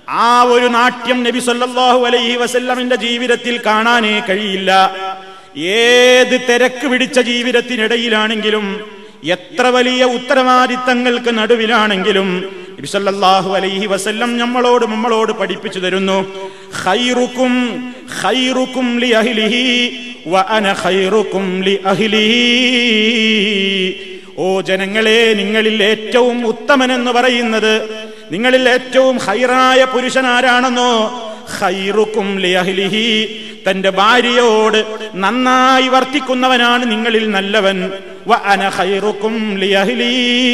ആ ഒരു നാട്യം നബി സല്ലല്ലാഹു അലൈഹി വസല്ലമിന്റെ ജീവിതത്തിൽ കാണാനേ കഴിയില്ല ഏത് തിരക്ക് പിടിച്ച ജീവിതത്തിനിടയിലാണെങ്കിലും എത്ര വലിയ ഉത്തരവാദിത്തങ്ങൾക്ക് നടുവിലാണെങ്കിലും നബി സല്ലല്ലാഹു അലൈഹി വസല്ലം നമ്മളോട് നമ്മളോട് പഠിപ്പിച്ചു തരുന്നു ഖൈറുക്കും ഖൈറുക്കും ലി അഹ്ലിഹി വ അന ഖൈറുക്കും ലി അഹ്ലിഹി ഓ ജനങ്ങളെ നിങ്ങളിൽ ഏറ്റവും ഉത്തമനെന്ന് പറയുന്നത് നിങ്ങളിൽ ഏറ്റവും ഹൈറായ പുരുഷനാരാണെന്നോ ഹൈറുക്കും ലിയഹ്ലിഹി തന്റെ ഭാര്യയോട് നന്നായി വർത്തിക്കുന്നവനാണ് നിങ്ങളിൽ നല്ലവൻ വ അന ഖൈറുക്കും ലിയഹ്ലി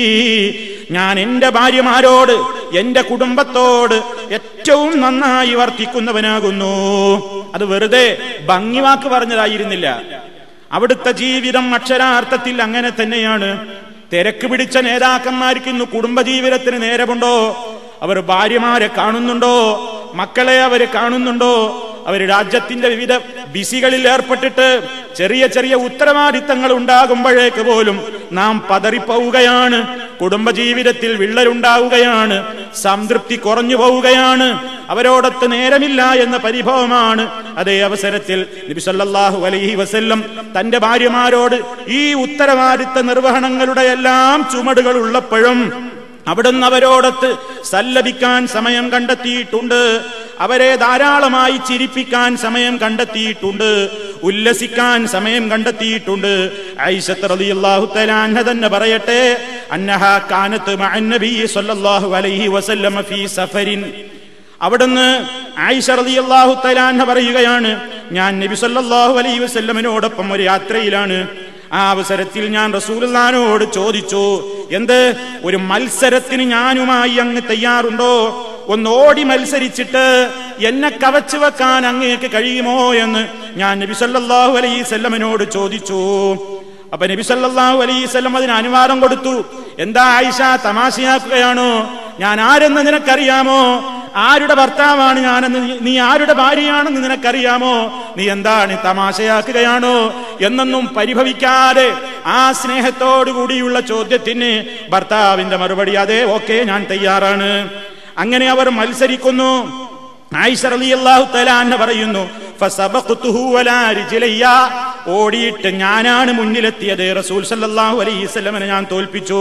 ഞാൻ എന്റെ ഭാര്യമാരോട് എന്റെ കുടുംബത്തോട് ഏറ്റവും നന്നായി വർത്തിക്കുന്നവനാകുന്നു അത് വെറുതെ ഭംഗിവാക്ക് പറഞ്ഞതായിരുന്നില്ല അവിടുത്തെ ജീവിതം അക്ഷരാർത്ഥത്തിൽ അങ്ങനെ തന്നെയാണ് തിരക്ക് പിടിച്ച നേതാക്കന്മാർക്ക് ഇന്ന് കുടുംബജീവിതത്തിന് നേരമുണ്ടോ അവർ ഭാര്യമാരെ കാണുന്നുണ്ടോ മക്കളെ അവര് കാണുന്നുണ്ടോ അവർ രാജ്യത്തിന്റെ വിവിധ ബിസികളിൽ ഏർപ്പെട്ടിട്ട് ചെറിയ ചെറിയ ഉത്തരവാദിത്തങ്ങൾ ഉണ്ടാകുമ്പോഴേക്ക് പോലും നാം പതറിപ്പോവുകയാണ് കുടുംബജീവിതത്തിൽ വിള്ളലുണ്ടാവുകയാണ് സംതൃപ്തി കുറഞ്ഞു പോവുകയാണ് അവരോടൊത്ത് നേരമില്ല എന്ന പരിഭവമാണ് അതേ അവസരത്തിൽ നബി സല്ലല്ലാഹു അലൈഹി വസല്ലം തന്റെ ഭാര്യമാരോട് ഈ ഉത്തരവാദിത്ത നിർവഹണങ്ങളുടെ എല്ലാം ചുമടുകൾ ഉള്ളപ്പോഴും അവിടുന്ന് അവരോടൊത്ത് സല്ലപിക്കാൻ സമയം കണ്ടെത്തിയിട്ടുണ്ട് അവരെ ധാരാളമായി ചിരിപ്പിക്കാൻ സമയം കണ്ടെത്തിയിട്ടുണ്ട് ഉല്ലസിക്കാൻ സമയം കണ്ടെത്തിയിട്ടുണ്ട് ഐഷത്ത് റളിയല്ലാഹു തആല അൻഹ തന്നെ പറയട്ടെ അന്നഹ കാനത്ത് മഅൻ നബി സല്ലല്ലാഹു അലൈഹി വസല്ലം ഫീ സഫരിൻ അവിടുന്ന് ആയിഷ റളിയല്ലാഹു തആല അൻഹ പറയുകയാണ് ഞാൻ നബി സല്ലല്ലാഹു അലൈഹി വസല്ലമിനോടൊപ്പം ഒരു യാത്രയിലാണ് ആ അവസരത്തിൽ ഞാൻ റസൂലുള്ളാനോട് ചോദിച്ചു എന്ത് ഒരു മത്സരത്തിന് ഞാനുമായി അങ്ങ് തയ്യാറുണ്ടോ ഒന്ന് ഓടി മത്സരിച്ചിട്ട് എന്നെ കവച്ചു വെക്കാൻ അങ്ങേക്ക് കഴിയുമോ എന്ന് ഞാൻ നബി സല്ലല്ലാഹു അലൈഹി വസല്ലമിനോട് ചോദിച്ചു അപ്പൊ നബി സല്ലല്ലാഹു അലൈഹി വസല്ലം അതിന് അനുവാദം കൊടുത്തു എന്താ ആയിഷ തമാശയാക്കുകയാണോ ഞാൻ ആരെന്ന് നിനക്കറിയാമോ ആരുടെ ഭർത്താവാണ് ഞാനെന്ന് നീ- നീ ആരുടെ ഭാര്യയാണെന്ന് നിനക്കറിയാമോ നീ എന്താണ് തമാശയാക്കുകയാണോ എന്നൊന്നും പരിഭവിക്കാതെ ആ സ്നേഹത്തോടു കൂടിയുള്ള ചോദ്യത്തിന് ഭർത്താവിന്റെ മറുപടി അതെ ഓക്കെ ഞാൻ തയ്യാറാണ് അങ്ങനെ അവർ മത്സരിക്കുന്നു ആയിഷ റളിയല്ലാഹു തആല അൻഹ പറയുന്നു ഫസബഖ്തുഹു വലാ റിജ്ലയ്യ ഓടിയിട്ട് ഞാനാണ് മുന്നിലെത്തിയത് റസൂൽ സല്ലല്ലാഹു അലൈഹി വസല്ലമനെ ഞാൻ തോൽപ്പിച്ചു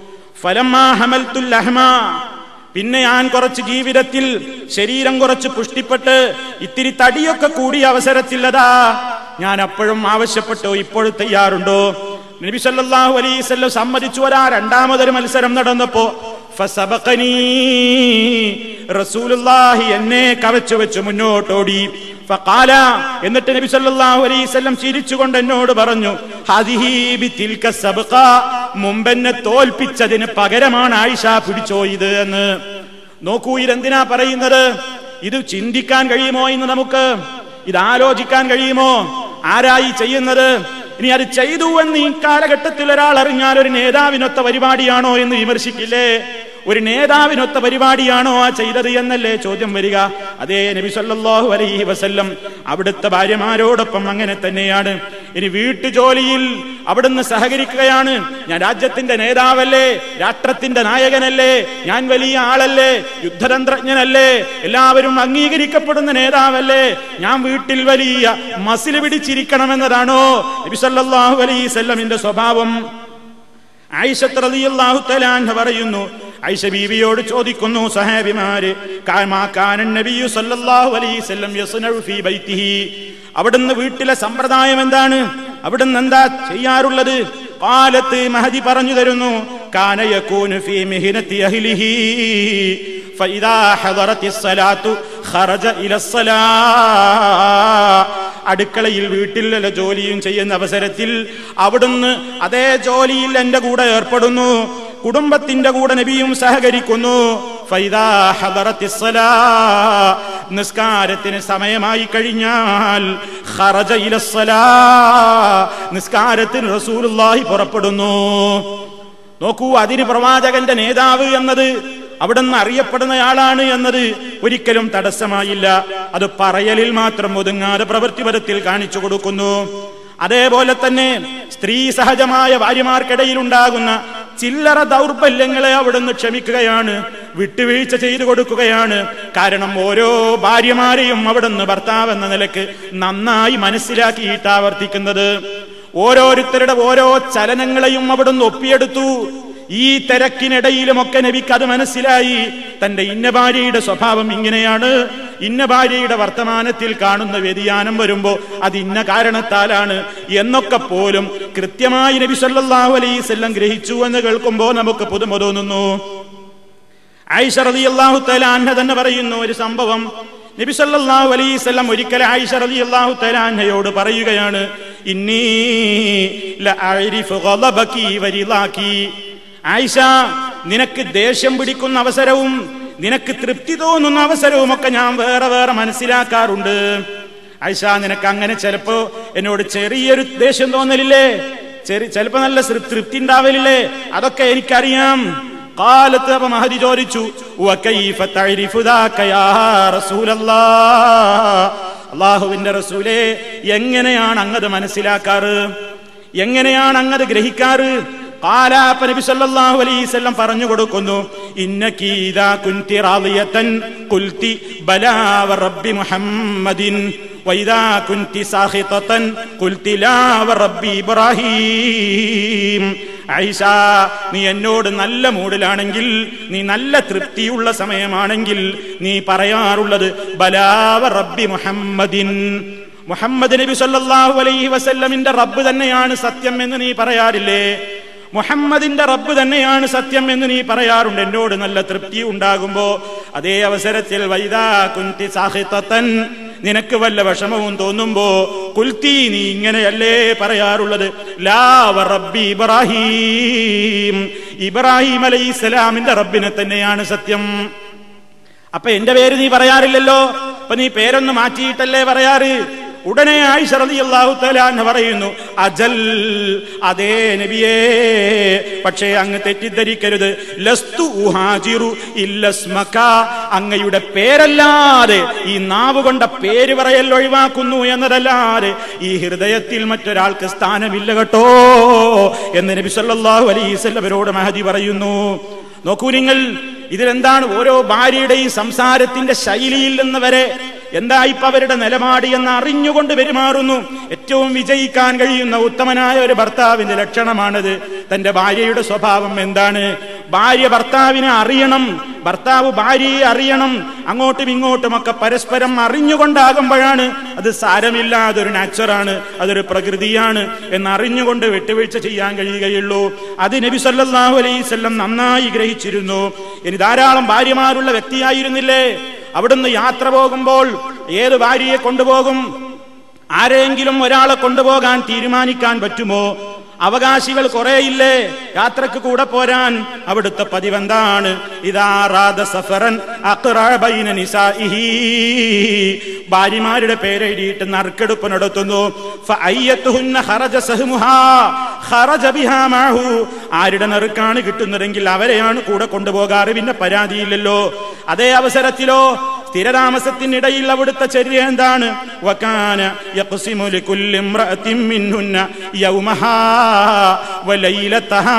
ഫലമ്മാ ഹമൽത്തുൽ ലഹ്മ പിന്നെ ഞാൻ കുറച്ച് ജീവിതത്തിൽ ശരീരം കുറച്ച് പുഷ്ടിപ്പെട്ട് ഇത്തിരി തടിയൊക്കെ കൂടിയ അവസരത്തിൽ അതാ ഞാൻ അപ്പോഴും ആവശ്യപ്പെട്ടു ഇപ്പോഴും തയ്യാറുണ്ടോ നബി സല്ലല്ലാഹു അലൈഹി വസല്ലം സമ്മതിച്ചു വരാ രണ്ടാമതൊരു മത്സരം നടന്നപ്പോ ഫസബഖനീ റസൂലുള്ളാഹി എന്നെ കവച്ചു വെച്ച് മുന്നോട്ടോടി ഫഖാല എന്നിട്ട് നബി സല്ലല്ലാഹു അലൈഹി വസല്ലം ചിരിച്ചുകൊണ്ട് എന്നോട് പറഞ്ഞു ഹദിഹി ബിതിൽക സബ്ഖ മുമ്പെന്നെ തോൽപ്പിച്ചതിന് പകരമാണ് ആയിഷ പിടിച്ചോ ഇത് എന്ന് നോക്കൂ ഇതെന്തിനാ പറയുന്നത് ഇത് ചിന്തിക്കാൻ കഴിയുമോ ഇന്ന് നമുക്ക് ഇത് ആലോചിക്കാൻ കഴിയുമോ ആരായി ചെയ്യുന്നത് ഇനി അത് ചെയ്തു എന്ന് ഈ കാലഘട്ടത്തിൽ ഒരാൾ അറിഞ്ഞാൽ ഒരു നേതാവിനൊത്ത പരിപാടിയാണോ എന്ന് വിമർശിക്കില്ലേ ഒരു നേതാവിനൊത്ത പരിപാടിയാണോ ആ ചെയ്തത് എന്നല്ലേ ചോദ്യം വരിക അതേ നബി സല്ലല്ലാഹു അലൈഹി വസല്ലം അവിടുത്തെ ഭാര്യമാരോടൊപ്പം അങ്ങനെ തന്നെയാണ് ഇനി വീട്ടുജോലിയിൽ അവിടുന്ന് സഹകരിക്കുകയാണ് ഞാൻ രാജ്യത്തിന്റെ നേതാവല്ലേ രാഷ്ട്രത്തിന്റെ നായകനല്ലേ ഞാൻ വലിയ ആളല്ലേ യുദ്ധതന്ത്രജ്ഞനല്ലേ എല്ലാവരും അംഗീകരിക്കപ്പെടുന്ന നേതാവല്ലേ ഞാൻ വീട്ടിൽ വലിയ മസിൽ പിടിച്ചിരിക്കണമെന്നതാണോ നബി സല്ലല്ലാഹു അലൈഹി വസല്ലമിന്റെ സ്വഭാവം ആയിഷത്ത് റളിയല്ലാഹു തആല അൻഹ പറയുന്നു ഐഷ ബീവിയോട് ചോദിക്കുന്നു സഹാബിമാര് കാമാ കാനൻ നബിയു സല്ലല്ലാഹു അലൈഹി വസല്ലം യസ്നഉ ഫീ ബൈത്തിഹി അവിടുന്ന് വീട്ടിലെ സമ്പ്രദായം എന്താണ് അവിടുന്ന് എന്താ ചെയ്യാറുള്ളത് കാലത്ത് മഹദി പറഞ്ഞു തരുന്നു കാന യകൂനു ഫീ മിഹ്നതി അഹ്ലിഹി ഫഇദാ ഹദറത്തി الصلاة ഖറജ ഇല അടുക്കളയിൽ വീട്ടിൽ വല്ല ജോലിയും ചെയ്യുന്ന അവസരത്തിൽ അവിടുന്ന് അതേ ജോലിയിൽ എന്റെ കൂടെ ഏർപ്പെടുന്നു കുടുംബത്തിന്റെ കൂടെ നബിയും സഹകരിക്കുന്നു ഫൈദാ ഹദറത്തി الصلاة നിസ്കാരത്തിന് സമയമായി കഴിഞ്ഞാൽ ഖറജ ഇല നിസ്കാരത്തിന് റസൂലുള്ളാഹി പുറപ്പെടുന്നു നോക്കൂ അതിന് പ്രവാചകന്റെ നേതാവ് എന്നത് അവിടുന്ന് അറിയപ്പെടുന്നയാളാണ് എന്നത് ഒരിക്കലും തടസ്സമായില്ല അത് പറയലിൽ മാത്രം ഒതുങ്ങാതെ പ്രവൃത്തിപരത്തിൽ കാണിച്ചു കൊടുക്കുന്നു അതേപോലെ തന്നെ സ്ത്രീ സഹജമായ ഭാര്യമാർക്കിടയിൽ ഉണ്ടാകുന്ന ചില്ലറ ദൗർബല്യങ്ങളെ അവിടുന്ന് ക്ഷമിക്കുകയാണ് വിട്ടുവീഴ്ച ചെയ്തു കൊടുക്കുകയാണ് കാരണം ഓരോ ഭാര്യമാരെയും അവിടുന്ന് ഭർത്താവ് എന്ന നിലക്ക് നന്നായി മനസ്സിലാക്കിയിട്ടാ വർത്തിക്കുന്നത് ഓരോരുത്തരുടെ ഓരോ ചലനങ്ങളെയും അവിടുന്ന് ഒപ്പിയെടുത്തു ഈ തിരക്കിനിടയിലുമൊക്കെ നബിക്ക് അത് മനസ്സിലായി തന്റെ ഇന്ന ഭാര്യയുടെ സ്വഭാവം ഇങ്ങനെയാണ് ഇന്ന ഭാര്യയുടെ വർത്തമാനത്തിൽ കാണുന്ന വ്യതിയാനം വരുമ്പോ അത് ഇന്ന കാരണത്താലാണ് എന്നൊക്കെ പോലും കൃത്യമായി നബി സല്ലല്ലാഹു അലൈഹി വസല്ലം ഗ്രഹിച്ചു എന്ന് കേൾക്കുമ്പോൾ നമുക്ക് പുതുമ തോന്നുന്നു ആയിഷ റളിയല്ലാഹു തആല അൻഹ തന്നെ പറയുന്നു ഒരു സംഭവം നബി സല്ലല്ലാഹു അലൈഹി വസല്ലം ഒരിക്കൽ ആയിഷ റളിയല്ലാഹു തആല അൻഹയോട് പറയുകയാണ് ഇന്നീ ലഅരിഫു ഗളബകി വരിളാകി ആയിഷ നിനക്ക് ദേഷ്യം പിടിക്കുന്ന അവസരവും നിനക്ക് തൃപ്തി തോന്നുന്ന അവസരവും ഒക്കെ ഞാൻ വേറെ വേറെ മനസ്സിലാക്കാറുണ്ട് ആയിഷ നിനക്ക് അങ്ങനെ ചിലപ്പോ എന്നോട് ചെറിയൊരു ദേഷ്യം തോന്നലില്ലേ ചെറിയ ചിലപ്പോ നല്ല സൃ- തൃപ്തി ഉണ്ടാവലില്ലേ അതൊക്കെ എനിക്കറിയാം കാലത്ത് അപ്പൊ മഹദി ചോദിച്ചു "വകൈഫ തഅരിഫു ദാക യാ റസൂലല്ലാഹ്?" അള്ളാഹുവിന്റെ റസൂലേ എങ്ങനെയാണ് അങ്ങത് മനസ്സിലാക്കാറ് എങ്ങനെയാണ് അങ്ങത് ഗ്രഹിക്കാറ് കാലാപ്പ നബി സല്ലല്ലാഹു അലൈഹി വസല്ലം പറഞ്ഞു കൊടുക്കുന്നു ഇന്നകി ഇദാ കുൻതി റാദിയതൻ ഖുൽതി ബലാ വറബ്ബി മുഹമ്മദിൻ വൈദാ കുൻതി സാഖിതതൻ ഖുൽതി ലാ വറബ്ബി ഇബ്രാഹീം ഐഷ നീ എന്നോട് നല്ല മൂഡിലാണെങ്കിൽ നീ നല്ല തൃപ്തിയുള്ള സമയമാണെങ്കിൽ നീ പറയാറുള്ളത് ബലാവ റബ്ബി മുഹമ്മദിൻ മുഹമ്മദ് നബി സല്ലല്ലാഹു അലൈഹി വസല്ലമിന്റെ റബ്ബ് തന്നെയാണ് സത്യം എന്ന് നീ പറയാറില്ലേ മുഹമ്മദിന്റെ റബ്ബ് തന്നെയാണ് സത്യം എന്ന് നീ പറയാറുണ്ട് എന്നോട് നല്ല തൃപ്തി ഉണ്ടാകുമ്പോ അതേ അവസരത്തിൽ വൈദാ കുന്തി സാഹിത്തൻ നിനക്ക് വല്ല വിഷമവും തോന്നുമ്പോ കുൽത്തി നീ ഇങ്ങനെയല്ലേ പറയാറുള്ളത് ലാവ റബ്ബി ഇബ്രാഹിം ഇബ്രാഹിം അലൈഹി സ്വലാമിന്റെ റബ്ബിനെ തന്നെയാണ് സത്യം അപ്പൊ എന്റെ പേര് നീ പറയാറില്ലല്ലോ അപ്പൊ നീ പേരൊന്ന് മാറ്റിയിട്ടല്ലേ പറയാറ് ഉടനെ ആയിഷ റളിയല്ലാഹു തആല എന്ന് പറയുന്നു അജൽ അതേ നബിയേ പക്ഷേ അങ്ങ് തെറ്റിദ്ധരിക്കരുത് ലസ്തു ഉഹാജിറു ഇല്ലസ്മക അങ്ങയുടെ പേരല്ലാതെ ഈ നാവ് കൊണ്ട പേര് പറയൽ ഒഴിവാക്കുന്നു എന്നതല്ലാതെ ഈ ഹൃദയത്തിൽ മറ്റൊരാൾക്ക് സ്ഥാനമില്ല കേട്ടോ എന്ന് നബി സല്ലല്ലാഹു അലൈഹി വസല്ലമരോട് മഹദി പറയുന്നു നോക്കൂ നിങ്ങൾ ഇതിലെന്താണ് ഓരോ ഭാര്യയുടെയും സംസാരത്തിന്റെ ശൈലിയിൽ നിന്ന് വരെ എന്താ ഇപ്പൊ അവരുടെ നിലപാട് എന്ന് അറിഞ്ഞുകൊണ്ട് പെരുമാറുന്നു ഏറ്റവും വിജയിക്കാൻ കഴിയുന്ന ഉത്തമനായ ഒരു ഭർത്താവിന്റെ ലക്ഷണമാണിത് തന്റെ ഭാര്യയുടെ സ്വഭാവം എന്താണ് ഭാര്യ ഭർത്താവിനെ അറിയണം ഭർത്താവ് ഭാര്യയെ അറിയണം അങ്ങോട്ടും ഇങ്ങോട്ടും ഒക്കെ പരസ്പരം അറിഞ്ഞുകൊണ്ടാകുമ്പോഴാണ് അത് സാരമില്ല അതൊരു നാച്ചുറാണ് അതൊരു പ്രകൃതിയാണ് എന്ന് അറിഞ്ഞുകൊണ്ട് വിട്ടുവീഴ്ച ചെയ്യാൻ കഴിയുകയുള്ളൂ അത് നബി സല്ലല്ലാഹു അലൈഹി വസല്ലം നന്നായി ഗ്രഹിച്ചിരുന്നു ഇനി ധാരാളം ഭാര്യമാരുള്ള വ്യക്തിയായിരുന്നില്ലേ അവിടുന്ന് യാത്ര പോകുമ്പോൾ ഏത് ഭാര്യയെ കൊണ്ടുപോകും ആരെങ്കിലും ഒരാളെ കൊണ്ടുപോകാൻ തീരുമാനിക്കാൻ പറ്റുമോ അവകാശികൾ കുറേയില്ലേ യാത്രക്ക് കൂടെ പോരാൻ അവിടുത്തെ പതിവെന്താണ് ഇതാറാദ സഫറൻ അഖ്റഅ ബൈന നിസാഇഹി ഭാര്യമാരുടെ പേരെഴുതിയിട്ട് നറുക്കെടുപ്പ് നടത്തുന്നു ഫഅയ്യത്തുഹുന്ന ഖറജ സഹ്മുഹാ ഖറജ ബിഹാ മഅഹു ആരുടെ നെറുക്കാണ് കിട്ടുന്നതെങ്കിൽ അവരെയാണ് കൂടെ കൊണ്ടുപോകാറ് പിന്നെ പരാതിയില്ലല്ലോ അതേ അവസരത്തിലോ സ്ഥിരതാമസത്തിനിടയിൽ അവിടുത്തെ ചര്യ എന്താണ് വകാന യഖ്സിമു ലികുല്ലി ഇംറഅത്തിൻ മിൻഹുന്ന യൗമഹാ വലൈലതഹാ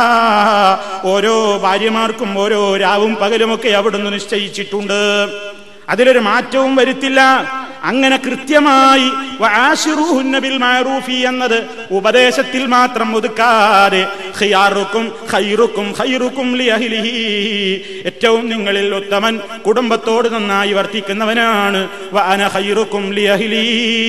ഓരോ ഭാര്യമാർക്കും ഓരോ രാവും പകലുമൊക്കെ അവിടുന്ന് നിശ്ചയിച്ചിട്ടുണ്ട് അതിലൊരു മാറ്റവും വരുത്തില്ല അങ്ങനെ കൃത്യമായി വആശിറൂഹുന്ന ബിൽ മഅറൂഫി എന്നത് ഉപദേശത്തിൽ മാത്രം ഒതുക്കാതെ ഖിയാറുക്കും ഖൈറുക്കും ഖൈറുക്കും ലിഅഹ്ലിഹി ഏറ്റവും നിങ്ങളിൽ ഉത്തമൻ കുടുംബത്തോട് നന്നായി വർത്തിക്കുന്നവനാണ് വഅന ഖൈറുക്കും ലിഅഹ്ലി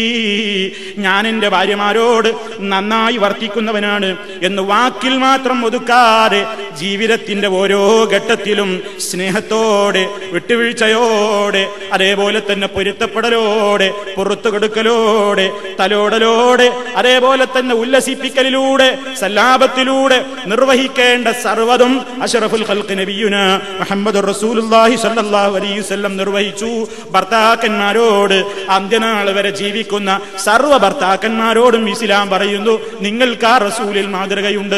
ഞാൻ എൻ്റെ ഭാര്യമാരോട് നന്നായി വർത്തിക്കുന്നവനാണ് എന്ന് വാക്കിൽ മാത്രം ഒതുക്കാതെ ജീവിതത്തിന്റെ ഓരോ ഘട്ടത്തിലും സ്നേഹത്തോടെ വിട്ടുവീഴ്ചയോടെ അതേപോലെ തന്നെ പൊരുത്തപ്പെടലോടെ പുറത്തു കൊടുക്കലോടെ തലോടലോടെ അതേപോലെ തന്നെ ഉല്ലസിപ്പിക്കലിലൂടെ സല്ലാപത്തിലൂടെ നിർവഹിക്കേണ്ട സർവ്വതും അഷറഫുൽ ഖൽഖ് നബിയുന മുഹമ്മദ് റസൂലുള്ളാഹി സ്വല്ലല്ലാഹു അലൈഹി വസല്ലം നിർവഹിച്ചു ഭർത്താക്കന്മാരോട് അന്ത്യനാൾ വരെ ജീവിക്കുന്ന സർവ്വ ഭർത്താക്കന്മാരോടും ഇസ്ലാം പറയുന്നു നിങ്ങൾക്ക് ആ റസൂലിൽ മാതൃകയുണ്ട്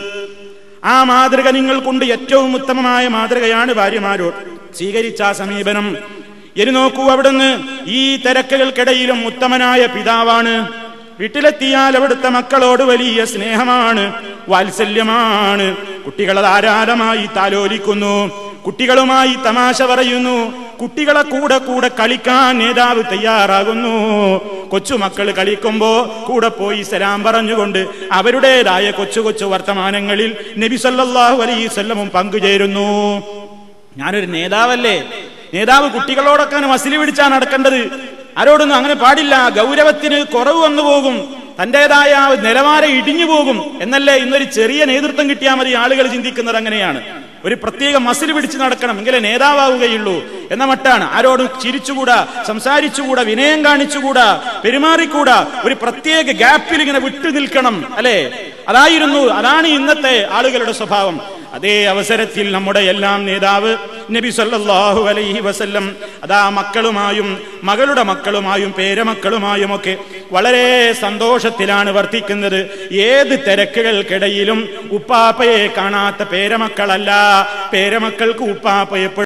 ആ മാതൃക നിങ്ങൾക്കുണ്ട് ഏറ്റവും ഉത്തമമായ മാതൃകയാണ് ഭാര്യമാരോട് സ്വീകരിച്ച ആ സമീപനം ഇനി നോക്കൂ അവിടുന്ന് ഈ തിരക്കുകൾക്കിടയിലും ഉത്തമനായ പിതാവാണ് വീട്ടിലെത്തിയാൽ അവിടുത്തെ മക്കളോട് വലിയ സ്നേഹമാണ് വാത്സല്യമാണ് കുട്ടികളെ ധാരാളമായി താലോലിക്കുന്നു കുട്ടികളുമായി തമാശ പറയുന്നു കുട്ടികളെ കൂടെ കൂടെ കളിക്കാൻ നേതാവ് തയ്യാറാകുന്നു കൊച്ചുമക്കൾ കളിക്കുമ്പോ കൂടെ പോയി സലാം പറഞ്ഞുകൊണ്ട് അവരുടേതായ കൊച്ചു കൊച്ചു വർത്തമാനങ്ങളിൽ നബി സല്ലല്ലാഹു അലൈഹി വസല്ലമും പങ്കുചേരുന്നു ഞാനൊരു നേതാവല്ലേ നേതാവ് കുട്ടികളോടൊക്കെ മസിലി പിടിച്ചാണ് നടക്കേണ്ടത് ആരോടൊന്നും അങ്ങനെ പാടില്ല ഗൗരവത്തിന് കുറവ് വന്നു പോകും തന്റേതായ ആ നിലവാരം ഇടിഞ്ഞു പോകും എന്നല്ലേ ഇന്നൊരു ചെറിയ നേതൃത്വം കിട്ടിയാൽ മതി ആളുകൾ ചിന്തിക്കുന്നത് അങ്ങനെയാണ് ഒരു പ്രത്യേക മസിൽ പിടിച്ച് നടക്കണം എങ്കിലേ നേതാവുകയുള്ളൂ എന്ന മട്ടാണ് ആരോടും ചിരിച്ചുകൂടാ സംസാരിച്ചുകൂടാ വിനയം കാണിച്ചുകൂടാ പെരുമാറിക്കൂടാ ഒരു പ്രത്യേക ഗ്യാപ്പിൽ ഇങ്ങനെ വിട്ടു നിൽക്കണം അല്ലെ അതായിരുന്നു അതാണ് ഇന്നത്തെ ആളുകളുടെ സ്വഭാവം അതേ അവസരത്തിൽ നമ്മുടെ എല്ലാം നേതാവ് നബി സല്ലല്ലാഹു അലൈഹി വസല്ലം അതാ മക്കളുമായും മകളുടെ മക്കളുമായും പേരമക്കളുമായും ഒക്കെ വളരെ സന്തോഷത്തിലാണ് വർത്തിക്കുന്നത് ഏത് തിരക്കുകൾക്കിടയിലും ഉപ്പാപ്പയെ കാണാത്ത പേരമക്കളല്ല പേരമക്കൾക്ക് ഉപ്പാപ്പ എപ്പോഴും